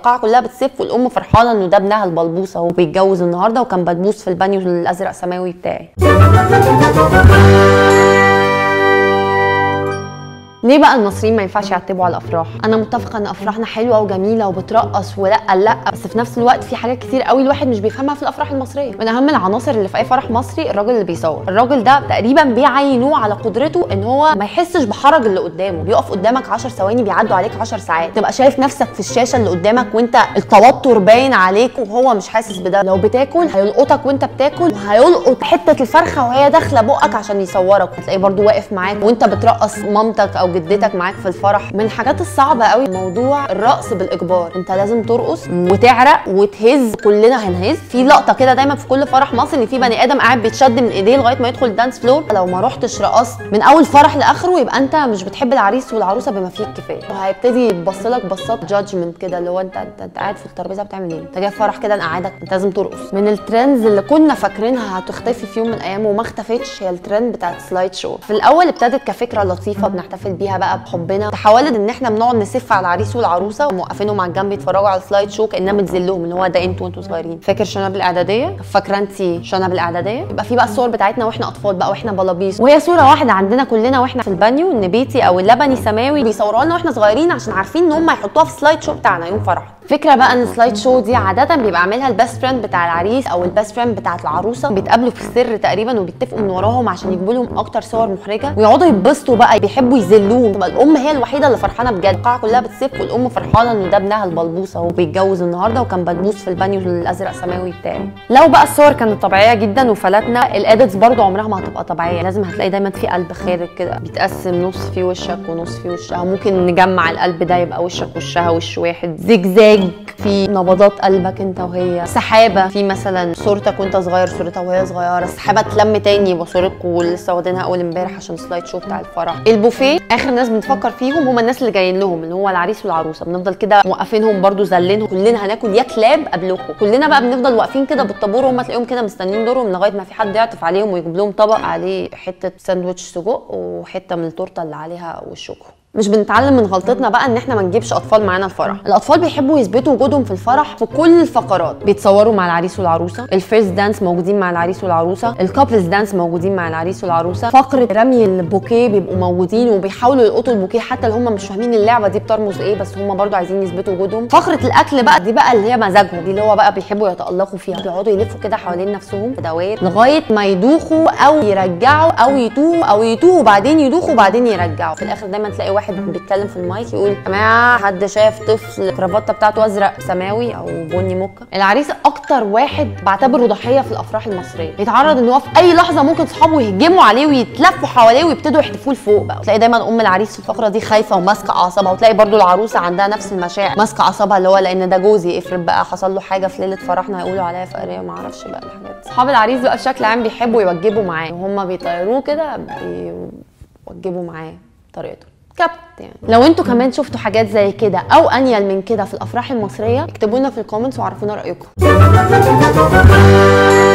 القاعه كلها بتسف والام فرحانه انه ده ابنها البلبوس اهو بيتجوز النهارده وكان بلبوس في البانيو الازرق سماوي بتاعي ليه بقى المصريين ما ينفعش يعتبوا على الافراح انا متفقه ان افراحنا حلوه وجميله وبترقص ولا لا بس في نفس الوقت في حاجات كتير قوي الواحد مش بيفهمها في الافراح المصريه من اهم العناصر اللي في اي فرح مصري الراجل اللي بيصور الراجل ده تقريبا بيعينوه على قدرته ان هو ما يحسش بحرج اللي قدامه بيقف قدامك 10 ثواني بيعدوا عليك 10 ساعات تبقى شايف نفسك في الشاشه اللي قدامك وانت التوتر باين عليك وهو مش حاسس بده لو بتاكل هيلقطك وانت بتاكل وهيلقط حته الفرخه وهي داخله بقك عشان يصورك هتلاقيه برضو واقف معاك وانت بترقص مامتك او جدتك معاك في الفرح من الحاجات الصعبه قوي موضوع الرقص بالاجبار انت لازم ترقص وتعرق وتهز كلنا هنهز في لقطه كده دايما في كل فرح مصري ان في بني ادم قاعد بيتشد من ايديه لغايه ما يدخل الدانس فلور لو ما رحتش رقصت من اول فرح لاخره يبقى انت مش بتحب العريس والعروسه بما فيه الكفايه وهيبتدي يبص لك بصات جادجمنت كده اللي هو انت انت, انت قاعد في الترابيزه بتعمل ايه انت جاي فرح كده نقعدك انت لازم ترقص من الترندز اللي كنا فاكرينها هتختفي في يوم من الايام وما اختفتش هي الترند بتاعت سلايد شو في الاول ابتدت كفكره لطيفه بنحتفل بيها بقى بحبنا تحولت ان احنا بنقعد نسف على العريس والعروسه وموقفينهم على الجنب يتفرجوا على السلايد شو كاننا بتذلهم ان هو ده انتوا وانتوا صغيرين فاكر شنب الاعداديه فاكره انت شنب الاعداديه يبقى في بقى الصور بتاعتنا واحنا اطفال بقى واحنا بلابيس وهي صوره واحده عندنا كلنا واحنا في البانيو ان بيتي او اللبني سماوي بيصوروها لنا واحنا صغيرين عشان عارفين ان هم هيحطوها في السلايد شو بتاعنا يوم فرح فكره بقى ان السلايد شو دي عاده بيبقى عاملها البيست فريند بتاع العريس او البيست فريند بتاعت العروسه بيتقابلوا في السر تقريبا وبيتفقوا من وراهم عشان يجيبوا لهم اكتر صور محرجه ويقعدوا يتبسطوا بقى بيحبوا يذلوهم تبقى الام هي الوحيده اللي فرحانه بجد القاعه كلها بتسف والام فرحانه انه ده ابنها البلبوس اهو بيتجوز النهارده وكان بلبوس في البانيو الازرق سماوي بتاعي لو بقى الصور كانت طبيعيه جدا وفلتنا الاديتس برضو عمرها ما هتبقى طبيعيه لازم هتلاقي دايما في قلب خارج كده بيتقسم نص في وشك ونص في وشها ممكن نجمع القلب ده يبقى وشك وشها وش واحد زجزاج في نبضات قلبك انت وهي سحابه في مثلا صورتك وانت صغير صورتها وهي صغيره السحابه تلم تاني يبقى صورتكم لسه واخدينها اول امبارح عشان السلايد شو بتاع الفرح البوفيه اخر ناس بنفكر فيهم هم الناس اللي جايين لهم اللي هو العريس والعروسه بنفضل كده موقفينهم برده زلينهم كلنا هناكل يا كلاب قبلكم كلنا بقى بنفضل واقفين كده بالطابور وهم تلاقيهم كده مستنيين دورهم لغايه ما في حد يعطف عليهم ويجيب لهم طبق عليه حته ساندوتش سجق وحته من التورته اللي عليها وشكم مش بنتعلم من غلطتنا بقى ان احنا ما نجيبش اطفال معانا الفرح الاطفال بيحبوا يثبتوا وجودهم في الفرح في كل الفقرات بيتصوروا مع العريس والعروسه الفيرست دانس موجودين مع العريس والعروسه الكابلز دانس موجودين مع العريس والعروسه فقره رمي البوكيه بيبقوا موجودين وبيحاولوا يلقطوا البوكيه حتى لو هم مش فاهمين اللعبه دي بترمز ايه بس هم برضو عايزين يثبتوا وجودهم فقره الاكل بقى دي بقى اللي هي مزاجهم دي اللي هو بقى بيحبوا يتالقوا فيها بيقعدوا يلفوا كده حوالين نفسهم في دوائر لغايه ما يدوخوا او يرجعوا او يتوهوا او يتوهوا وبعدين يدوخوا وبعدين يرجعوا في الاخر دايما تلاقي واحد بيتكلم في المايك يقول يا جماعه حد شاف طفل الكرافته بتاعته ازرق سماوي او بني موكا العريس اكتر واحد بعتبره ضحيه في الافراح المصريه بيتعرض ان هو في اي لحظه ممكن صحابه يهجموا عليه ويتلفوا حواليه ويبتدوا يحتفوا لفوق بقى تلاقي دايما ام العريس في الفقره دي خايفه وماسكه اعصابها وتلاقي برضو العروسه عندها نفس المشاعر ماسكه اعصابها اللي هو لان ده جوزي افرض بقى حصل له حاجه في ليله فرحنا هيقولوا عليا فقريه ما اعرفش بقى الحاجات دي اصحاب العريس بقى بشكل عام بيحبوا يوجبوا معاه وهم بيطيروه كده بيوجبوا معاه طريقته كبت يعني لو انتوا كمان شفتوا حاجات زي كده او انيل من كده في الافراح المصريه اكتبوا لنا في الكومنتس وعرفونا رايكم